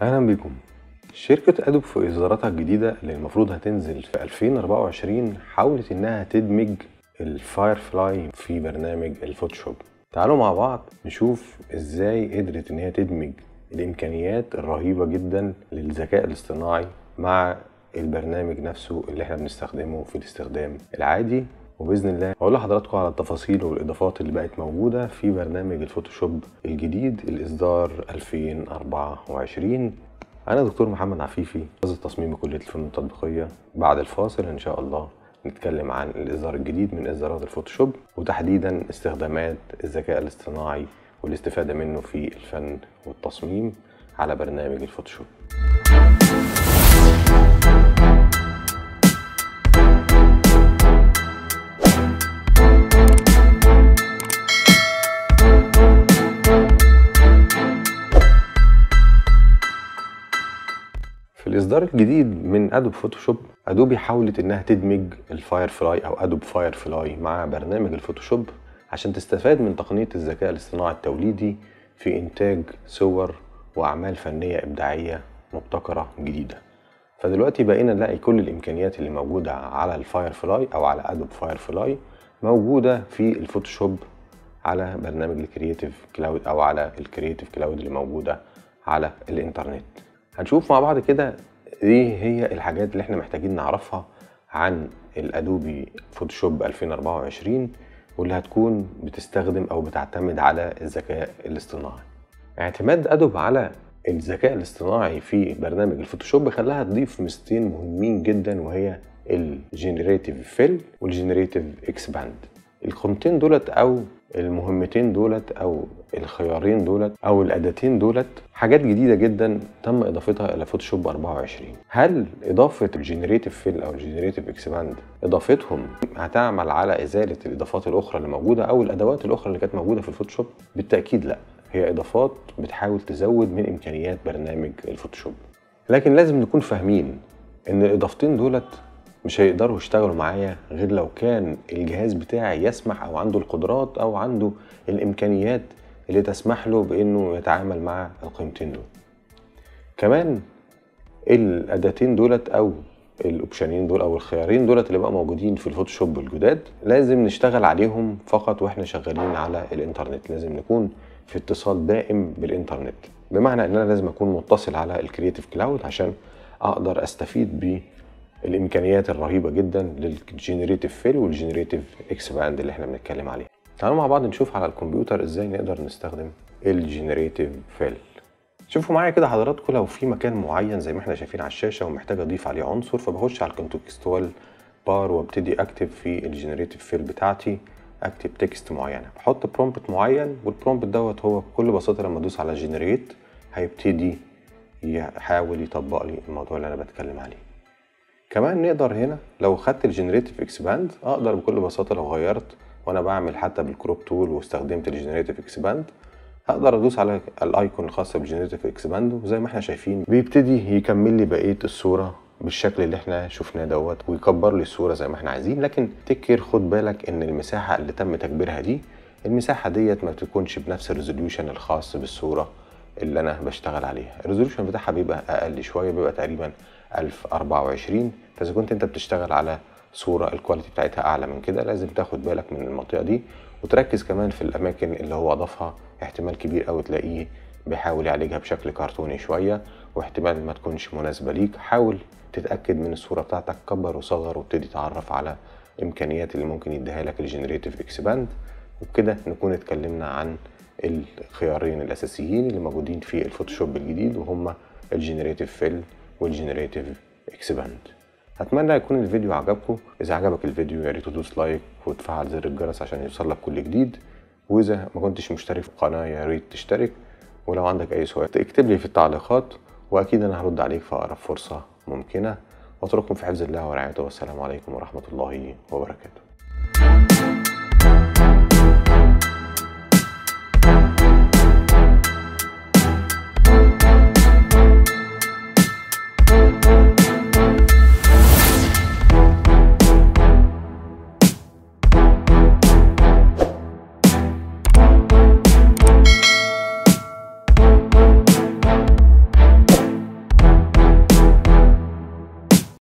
اهلا بيكم شركة ادوب في اصداراتها الجديدة اللي المفروض هتنزل في 2024 حاولت انها تدمج الفاير فلاي في برنامج الفوتوشوب تعالوا مع بعض نشوف ازاي قدرت ان هي تدمج الامكانيات الرهيبة جدا للذكاء الاصطناعي مع البرنامج نفسه اللي احنا بنستخدمه في الاستخدام العادي وباذن الله هقول لحضراتكم على التفاصيل والاضافات اللي بقت موجوده في برنامج الفوتوشوب الجديد الاصدار 2024 انا دكتور محمد عفيفي استاذ التصميم بكليه الفنون التطبيقيه بعد الفاصل ان شاء الله نتكلم عن الاصدار الجديد من اصدارات الفوتوشوب وتحديدا استخدامات الذكاء الاصطناعي والاستفاده منه في الفن والتصميم على برنامج الفوتوشوب في الاصدار الجديد من ادوب فوتوشوب ادوبي حاولت انها تدمج الفاير فلاي او ادوب فاير فلاي مع برنامج الفوتوشوب عشان تستفاد من تقنيه الذكاء الاصطناعي التوليدي في انتاج صور واعمال فنيه ابداعيه مبتكره جديده فدلوقتي بقينا نلاقي كل الامكانيات اللي موجوده على الفاير فلاي او على ادوب فاير فلاي موجوده في الفوتوشوب على برنامج الكرييتيف كلاود او على الكرييتيف كلاود اللي موجوده على الانترنت هنشوف مع بعض كده ايه هي الحاجات اللي احنا محتاجين نعرفها عن الادوبي فوتوشوب 2024 واللي هتكون بتستخدم او بتعتمد على الذكاء الاصطناعي اعتماد ادوب على الذكاء الاصطناعي في برنامج الفوتوشوب خلاها تضيف ميزتين مهمين جدا وهي الجنريتيف فيل والجنريتيف اكسباند القيمتين دولت او المهمتين دولت او الخيارين دولت او الاداتين دولت حاجات جديده جدا تم اضافتها الى فوتوشوب 24 هل اضافه الجنريتيف فيل او الجنريتيف اكسباند اضافتهم هتعمل على ازاله الاضافات الاخرى اللي موجوده او الادوات الاخرى اللي كانت موجوده في الفوتوشوب بالتاكيد لا هي اضافات بتحاول تزود من امكانيات برنامج الفوتوشوب لكن لازم نكون فاهمين ان الاضافتين دولت مش هيقدروا يشتغلوا معايا غير لو كان الجهاز بتاعي يسمح او عنده القدرات او عنده الامكانيات اللي تسمح له بانه يتعامل مع القيمتين دول كمان الاداتين دولت او الاوبشنين دول او الخيارين دولت اللي بقى موجودين في الفوتوشوب الجداد لازم نشتغل عليهم فقط واحنا شغالين على الانترنت لازم نكون في اتصال دائم بالانترنت بمعنى ان انا لازم اكون متصل على الكرييتيف كلاود عشان اقدر استفيد بيه الامكانيات الرهيبه جدا للجنريتيف فيل والجنريتيف اكسباند اللي احنا بنتكلم عليه تعالوا مع بعض نشوف على الكمبيوتر ازاي نقدر نستخدم الجنريتيف فيل شوفوا معايا كده حضراتكم لو في مكان معين زي ما احنا شايفين على الشاشه ومحتاج اضيف عليه عنصر فبخش على الكونتكستوال بار وابتدي اكتب في الجنريتيف فيل بتاعتي اكتب تكست معينه بحط برومبت معين والبرومبت دوت هو بكل بساطه لما ادوس على جنريت هيبتدي يحاول يطبق لي الموضوع اللي انا بتكلم عليه كمان نقدر هنا لو خدت الجنريتيف اكسباند اقدر بكل بساطه لو غيرت وانا بعمل حتى بالكروب تول واستخدمت الجنريتيف اكسباند هقدر ادوس على الايكون الخاصه بالجنريتيف اكسباند وزي ما احنا شايفين بيبتدي يكمل لي بقيه الصوره بالشكل اللي احنا شفناه دوت ويكبر لي الصوره زي ما احنا عايزين لكن تكر خد بالك ان المساحه اللي تم تكبيرها دي المساحه ديت ما بتكونش بنفس الريزوليوشن الخاص بالصوره اللي انا بشتغل عليها الريزوليوشن بتاعها بيبقى اقل شويه بيبقى تقريبا 1024 فاذا كنت انت بتشتغل على صوره الكواليتي بتاعتها اعلى من كده لازم تاخد بالك من المنطقه دي وتركز كمان في الاماكن اللي هو اضافها احتمال كبير قوي تلاقيه بيحاول يعالجها بشكل كرتوني شويه واحتمال ما تكونش مناسبه ليك حاول تتاكد من الصوره بتاعتك كبر وصغر وابتدي تعرف على امكانيات اللي ممكن يديها لك الجنريتيف اكسباند وبكده نكون اتكلمنا عن الخيارين الاساسيين اللي موجودين في الفوتوشوب الجديد وهما الجنريتيف فيل والجنريتيف اكسباند اتمنى يكون الفيديو عجبكم اذا عجبك الفيديو يا ريت تدوس لايك وتفعل زر الجرس عشان يوصلك كل جديد واذا ما كنتش مشترك في القناه يا ريت تشترك ولو عندك اي سؤال اكتب لي في التعليقات واكيد انا هرد عليك في اقرب فرصه ممكنه واترككم في حفظ الله ورعايته والسلام عليكم ورحمه الله وبركاته